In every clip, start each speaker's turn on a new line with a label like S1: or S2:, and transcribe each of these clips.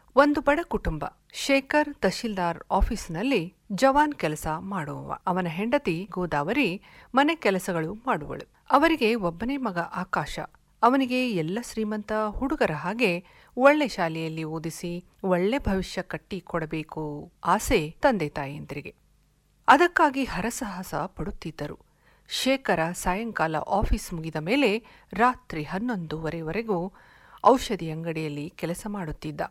S1: ಒಂದು ಬಡ ಕುಟುಂಬ ಶೇಖರ್ ತಹಶೀಲ್ದಾರ್ ಆಫೀಸಿನಲ್ಲಿ ಜವಾನ್ ಕೆಲಸ ಮಾಡುವವ ಅವನ ಹೆಂಡತಿ ಗೋದಾವರಿ ಮನೆ ಕೆಲಸಗಳು ಮಾಡುವಳು ಅವರಿಗೆ ಒಬ್ಬನೇ ಮಗ ಆಕಾಶ ಅವನಿಗೆ ಎಲ್ಲ ಶ್ರೀಮಂತ ಹುಡುಗರ ಹಾಗೆ ಒಳ್ಳೆ ಶಾಲೆಯಲ್ಲಿ ಓದಿಸಿ ಒಳ್ಳೆ ಭವಿಷ್ಯ ಕಟ್ಟಿ ಕೊಡಬೇಕು ಆಸೆ ತಂದೆ ತಾಯಂದಿರಿಗೆ ಅದಕ್ಕಾಗಿ ಹರಸಾಹಸ ಪಡುತ್ತಿದ್ದರು ಶೇಖರ ಸಾಯಂಕಾಲ ಆಫೀಸ್ ಮುಗಿದ ಮೇಲೆ ರಾತ್ರಿ ಹನ್ನೊಂದುವರೆವರೆಗೂ ಔಷಧಿ ಅಂಗಡಿಯಲ್ಲಿ ಕೆಲಸ ಮಾಡುತ್ತಿದ್ದ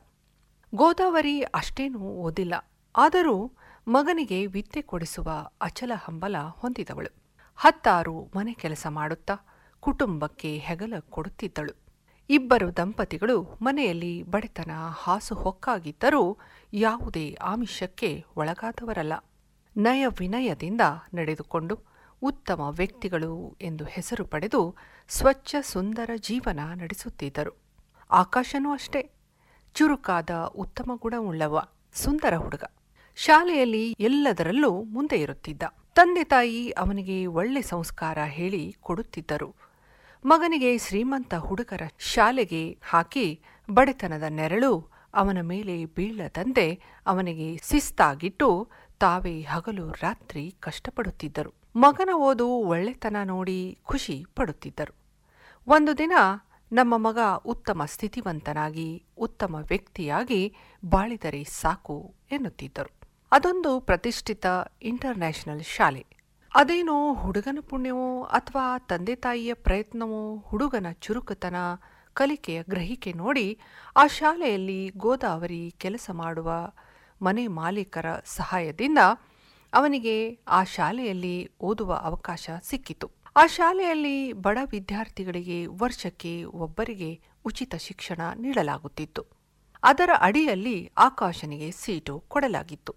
S1: ಗೋದಾವರಿ ಅಷ್ಟೇನೂ ಓದಿಲ್ಲ ಆದರೂ ಮಗನಿಗೆ ವಿದ್ಯೆ ಕೊಡಿಸುವ ಅಚಲ ಹಂಬಲ ಹೊಂದಿದವಳು ಹತ್ತಾರು ಮನೆ ಕೆಲಸ ಮಾಡುತ್ತಾ ಕುಟುಂಬಕ್ಕೆ ಹೆಗಲ ಕೊಡುತ್ತಿದ್ದಳು ಇಬ್ಬರು ದಂಪತಿಗಳು ಮನೆಯಲ್ಲಿ ಬಡತನ ಹಾಸು ಹೊಕ್ಕಾಗಿದ್ದರೂ ಯಾವುದೇ ಆಮಿಷಕ್ಕೆ ಒಳಗಾದವರಲ್ಲ ನಯ ವಿನಯದಿಂದ ನಡೆದುಕೊಂಡು ಉತ್ತಮ ವ್ಯಕ್ತಿಗಳು ಎಂದು ಹೆಸರು ಪಡೆದು ಸ್ವಚ್ಛ ಸುಂದರ ಜೀವನ ನಡೆಸುತ್ತಿದ್ದರು ಆಕಾಶನೂ ಅಷ್ಟೇ ಚುರುಕಾದ ಉತ್ತಮ ಗುಣವುಳ್ಳವ ಸುಂದರ ಹುಡುಗ ಶಾಲೆಯಲ್ಲಿ ಎಲ್ಲದರಲ್ಲೂ ಮುಂದೆ ಇರುತ್ತಿದ್ದ ತಂದೆ ತಾಯಿ ಅವನಿಗೆ ಒಳ್ಳೆ ಸಂಸ್ಕಾರ ಹೇಳಿ ಕೊಡುತ್ತಿದ್ದರು ಮಗನಿಗೆ ಶ್ರೀಮಂತ ಹುಡುಗರ ಶಾಲೆಗೆ ಹಾಕಿ ಬಡತನದ ನೆರಳು ಅವನ ಮೇಲೆ ಬೀಳದಂತೆ ಅವನಿಗೆ ಶಿಸ್ತಾಗಿಟ್ಟು ತಾವೇ ಹಗಲು ರಾತ್ರಿ ಕಷ್ಟಪಡುತ್ತಿದ್ದರು ಮಗನ ಓದು ಒಳ್ಳೆತನ ನೋಡಿ ಖುಷಿ ಪಡುತ್ತಿದ್ದರು ಒಂದು ದಿನ ನಮ್ಮ ಮಗ ಉತ್ತಮ ಸ್ಥಿತಿವಂತನಾಗಿ ಉತ್ತಮ ವ್ಯಕ್ತಿಯಾಗಿ ಬಾಳಿದರೆ ಸಾಕು ಎನ್ನುತ್ತಿದ್ದರು ಅದೊಂದು ಪ್ರತಿಷ್ಠಿತ ಇಂಟರ್ನ್ಯಾಷನಲ್ ಶಾಲೆ ಅದೇನೋ ಹುಡುಗನ ಪುಣ್ಯವೋ ಅಥವಾ ತಂದೆ ತಾಯಿಯ ಪ್ರಯತ್ನವೋ ಹುಡುಗನ ಚುರುಕುತನ ಕಲಿಕೆಯ ಗ್ರಹಿಕೆ ನೋಡಿ ಆ ಶಾಲೆಯಲ್ಲಿ ಗೋದಾವರಿ ಕೆಲಸ ಮಾಡುವ ಮನೆ ಮಾಲೀಕರ ಸಹಾಯದಿಂದ ಅವನಿಗೆ ಆ ಶಾಲೆಯಲ್ಲಿ ಓದುವ ಅವಕಾಶ ಸಿಕ್ಕಿತು ಆ ಶಾಲೆಯಲ್ಲಿ ಬಡ ವಿದ್ಯಾರ್ಥಿಗಳಿಗೆ ವರ್ಷಕ್ಕೆ ಒಬ್ಬರಿಗೆ ಉಚಿತ ಶಿಕ್ಷಣ ನೀಡಲಾಗುತ್ತಿತ್ತು ಅದರ ಅಡಿಯಲ್ಲಿ ಆಕಾಶನಿಗೆ ಸೀಟು ಕೊಡಲಾಗಿತ್ತು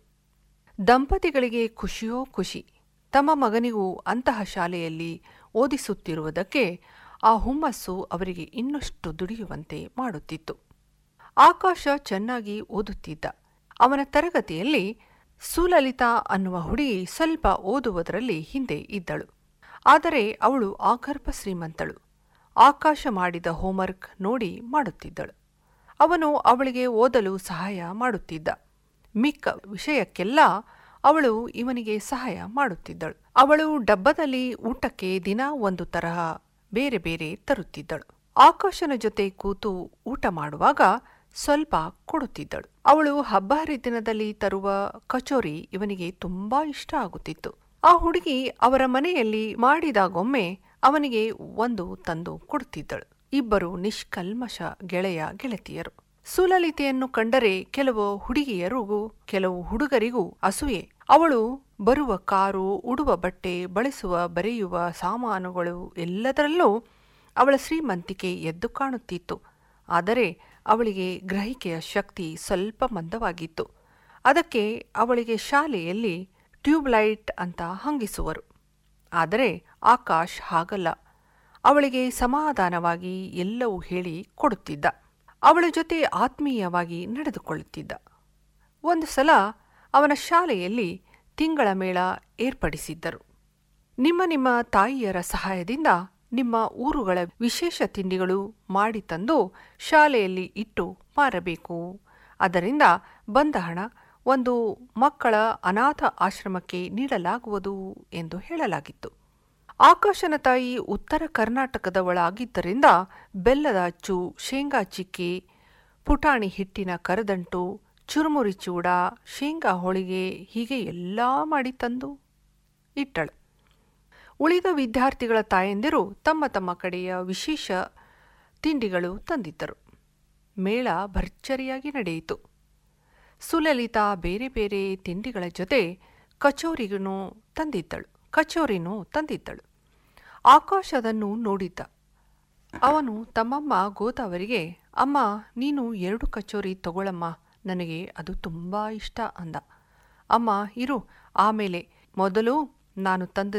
S1: ದಂಪತಿಗಳಿಗೆ ಖುಷಿಯೋ ಖುಷಿ ತಮ್ಮ ಮಗನಿಗೂ ಅಂತಹ ಶಾಲೆಯಲ್ಲಿ ಓದಿಸುತ್ತಿರುವುದಕ್ಕೆ ಆ ಹುಮ್ಮಸ್ಸು ಅವರಿಗೆ ಇನ್ನಷ್ಟು ದುಡಿಯುವಂತೆ ಮಾಡುತ್ತಿತ್ತು ಆಕಾಶ ಚೆನ್ನಾಗಿ ಓದುತ್ತಿದ್ದ ಅವನ ತರಗತಿಯಲ್ಲಿ ಸುಲಲಿತಾ ಅನ್ನುವ ಹುಡುಗಿ ಸ್ವಲ್ಪ ಓದುವುದರಲ್ಲಿ ಹಿಂದೆ ಇದ್ದಳು ಆದರೆ ಅವಳು ಆಗರ್ಭ ಶ್ರೀಮಂತಳು ಆಕಾಶ ಮಾಡಿದ ಹೋಂವರ್ಕ್ ನೋಡಿ ಮಾಡುತ್ತಿದ್ದಳು ಅವನು ಅವಳಿಗೆ ಓದಲು ಸಹಾಯ ಮಾಡುತ್ತಿದ್ದ ಮಿಕ್ಕ ವಿಷಯಕ್ಕೆಲ್ಲ ಅವಳು ಇವನಿಗೆ ಸಹಾಯ ಮಾಡುತ್ತಿದ್ದಳು ಅವಳು ಡಬ್ಬದಲ್ಲಿ ಊಟಕ್ಕೆ ದಿನ ಒಂದು ತರಹ ಬೇರೆ ಬೇರೆ ತರುತ್ತಿದ್ದಳು ಆಕಾಶನ ಜೊತೆ ಕೂತು ಊಟ ಮಾಡುವಾಗ ಸ್ವಲ್ಪ ಕೊಡುತ್ತಿದ್ದಳು ಅವಳು ಹಬ್ಬ ಹರಿದಿನದಲ್ಲಿ ತರುವ ಕಚೋರಿ ಇವನಿಗೆ ತುಂಬಾ ಇಷ್ಟ ಆಗುತ್ತಿತ್ತು ಆ ಹುಡುಗಿ ಅವರ ಮನೆಯಲ್ಲಿ ಮಾಡಿದಾಗೊಮ್ಮೆ ಅವನಿಗೆ ಒಂದು ತಂದು ಕೊಡುತ್ತಿದ್ದಳು ಇಬ್ಬರು ನಿಷ್ಕಲ್ಮಶ ಗೆಳೆಯ ಗೆಳತಿಯರು ಸುಲಲಿತೆಯನ್ನು ಕಂಡರೆ ಕೆಲವು ಹುಡುಗಿಯರಿಗೂ ಕೆಲವು ಹುಡುಗರಿಗೂ ಅಸೂಯೆ ಅವಳು ಬರುವ ಕಾರು ಉಡುವ ಬಟ್ಟೆ ಬಳಸುವ ಬರೆಯುವ ಸಾಮಾನುಗಳು ಎಲ್ಲದರಲ್ಲೂ ಅವಳ ಶ್ರೀಮಂತಿಕೆ ಎದ್ದು ಕಾಣುತ್ತಿತ್ತು ಆದರೆ ಅವಳಿಗೆ ಗ್ರಹಿಕೆಯ ಶಕ್ತಿ ಸ್ವಲ್ಪ ಮಂದವಾಗಿತ್ತು ಅದಕ್ಕೆ ಅವಳಿಗೆ ಶಾಲೆಯಲ್ಲಿ ಟ್ಯೂಬ್ಲೈಟ್ ಅಂತ ಹಂಗಿಸುವರು ಆದರೆ ಆಕಾಶ್ ಹಾಗಲ್ಲ ಅವಳಿಗೆ ಸಮಾಧಾನವಾಗಿ ಎಲ್ಲವೂ ಹೇಳಿ ಕೊಡುತ್ತಿದ್ದ ಅವಳ ಜೊತೆ ಆತ್ಮೀಯವಾಗಿ ನಡೆದುಕೊಳ್ಳುತ್ತಿದ್ದ ಒಂದು ಸಲ ಅವನ ಶಾಲೆಯಲ್ಲಿ ತಿಂಗಳ ಮೇಳ ಏರ್ಪಡಿಸಿದ್ದರು ನಿಮ್ಮ ನಿಮ್ಮ ತಾಯಿಯರ ಸಹಾಯದಿಂದ ನಿಮ್ಮ ಊರುಗಳ ವಿಶೇಷ ತಿಂಡಿಗಳು ಮಾಡಿ ತಂದು ಶಾಲೆಯಲ್ಲಿ ಇಟ್ಟು ಮಾರಬೇಕು ಅದರಿಂದ ಬಂದ ಹಣ ಒಂದು ಮಕ್ಕಳ ಅನಾಥ ಆಶ್ರಮಕ್ಕೆ ನೀಡಲಾಗುವುದು ಎಂದು ಹೇಳಲಾಗಿತ್ತು ಆಕಾಶನ ತಾಯಿ ಉತ್ತರ ಕರ್ನಾಟಕದವಳಾಗಿದ್ದರಿಂದ ಬೆಲ್ಲದ ಅಚ್ಚು ಶೇಂಗಾ ಚಿಕ್ಕಿ ಪುಟಾಣಿ ಹಿಟ್ಟಿನ ಕರದಂಟು ಚುರುಮುರಿ ಚೂಡ ಶೇಂಗಾ ಹೋಳಿಗೆ ಹೀಗೆ ಎಲ್ಲ ಮಾಡಿ ತಂದು ಇಟ್ಟಳು ಉಳಿದ ವಿದ್ಯಾರ್ಥಿಗಳ ತಾಯಂದಿರು ತಮ್ಮ ತಮ್ಮ ಕಡೆಯ ವಿಶೇಷ ತಿಂಡಿಗಳು ತಂದಿದ್ದರು ಮೇಳ ಭರ್ಜರಿಯಾಗಿ ನಡೆಯಿತು ಸುಲಲಿತಾ ಬೇರೆ ಬೇರೆ ತಿಂಡಿಗಳ ಜೊತೆ ಕಚೋರಿಗೂ ತಂದಿದ್ದಳು ಕಚೋರಿನೂ ತಂದಿದ್ದಳು ಆಕಾಶ ಅದನ್ನು ನೋಡಿದ್ದ ಅವನು ತಮ್ಮಮ್ಮ ಗೋದಾವರಿಗೆ ಅಮ್ಮ ನೀನು ಎರಡು ಕಚೋರಿ ತಗೊಳಮ್ಮ ನನಗೆ ಅದು ತುಂಬ ಇಷ್ಟ ಅಂದ ಅಮ್ಮ ಇರು ಆಮೇಲೆ ಮೊದಲು ನಾನು ತಂದ